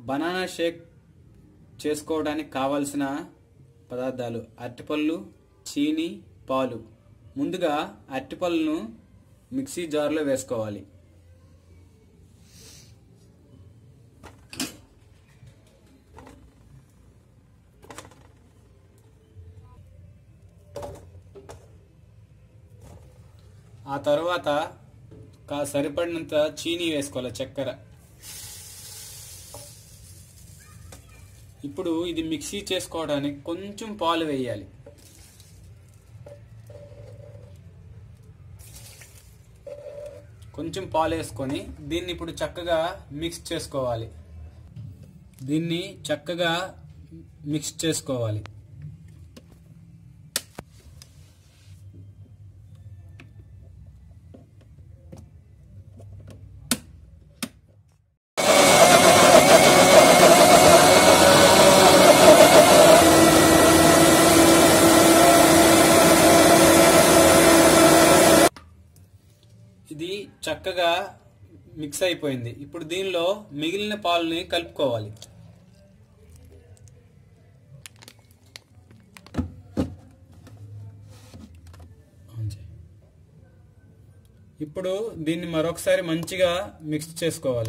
banana Sheikh చేసుకోవడానికి కావలసిన పదార్థాలు అరటిపళ్ళు చీని పాలు ముందుగా అరటిపళ్ళను మిక్సీ జార్లో వేసుకోవాలి ఆ తర్వాత కా సరిపడినంత చీనీ వేసుకోవాలి చక్కెర ఇప్పుడు ఇది మిక్సీ చేసుకోవడానికి కొంచెం పాలు వేయాలి కొంచెం పాలు వేసుకొని దీన్ని ఇప్పుడు చక్కగా మిక్స్ చేసుకోవాలి దీన్ని చక్కగా మిక్స్ చేసుకోవాలి ఇది చక్కగా మిక్స్ అయిపోయింది ఇప్పుడు దీనిలో మిగిలిన పాలని కలుపుకోవాలి ఇప్పుడు దీన్ని మరొకసారి మంచిగా మిక్స్ చేసుకోవాలి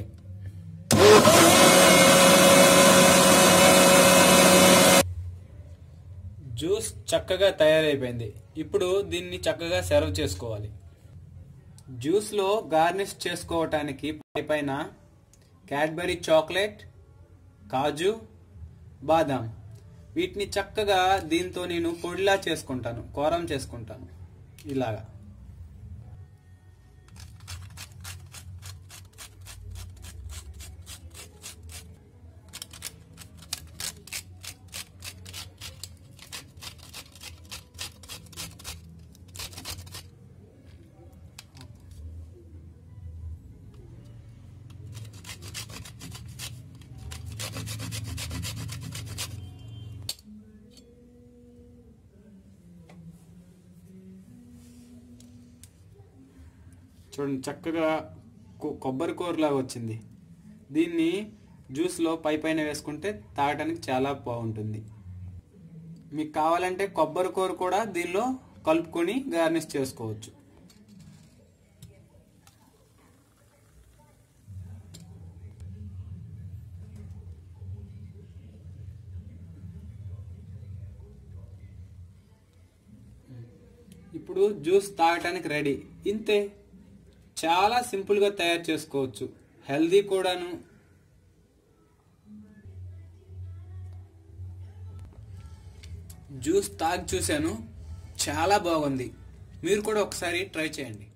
జ్యూస్ చక్కగా తయారైపోయింది ఇప్పుడు దీన్ని చక్కగా సర్వ్ చేసుకోవాలి జ్యూస్ లో గార్నిష్ చేసుకోవటానికి పైన క్యాడ్బరీ చాక్లెట్ కాజు బాదాం వీటిని చక్కగా దీంతో నేను పొడిలా చేసుకుంటాను కోరం చేసుకుంటాను ఇలాగా చూడండి చక్కగా కొ- కొబ్బరి కూరలాగా వచ్చింది దీన్ని జ్యూస్లో పై పైన వేసుకుంటే తాగడానికి చాలా బాగుంటుంది మీకు కావాలంటే కొబ్బరి కూర కూడా దీనిలో కలుపుకొని గార్నిష్ చేసుకోవచ్చు ఇప్పుడు జ్యూస్ తాగటానికి రెడీ ఇంతే చాలా సింపుల్గా తయారు చేసుకోవచ్చు హెల్దీ కూడాను జ్యూస్ తాగి చూశాను చాలా బాగుంది మీరు కూడా ఒకసారి ట్రై చేయండి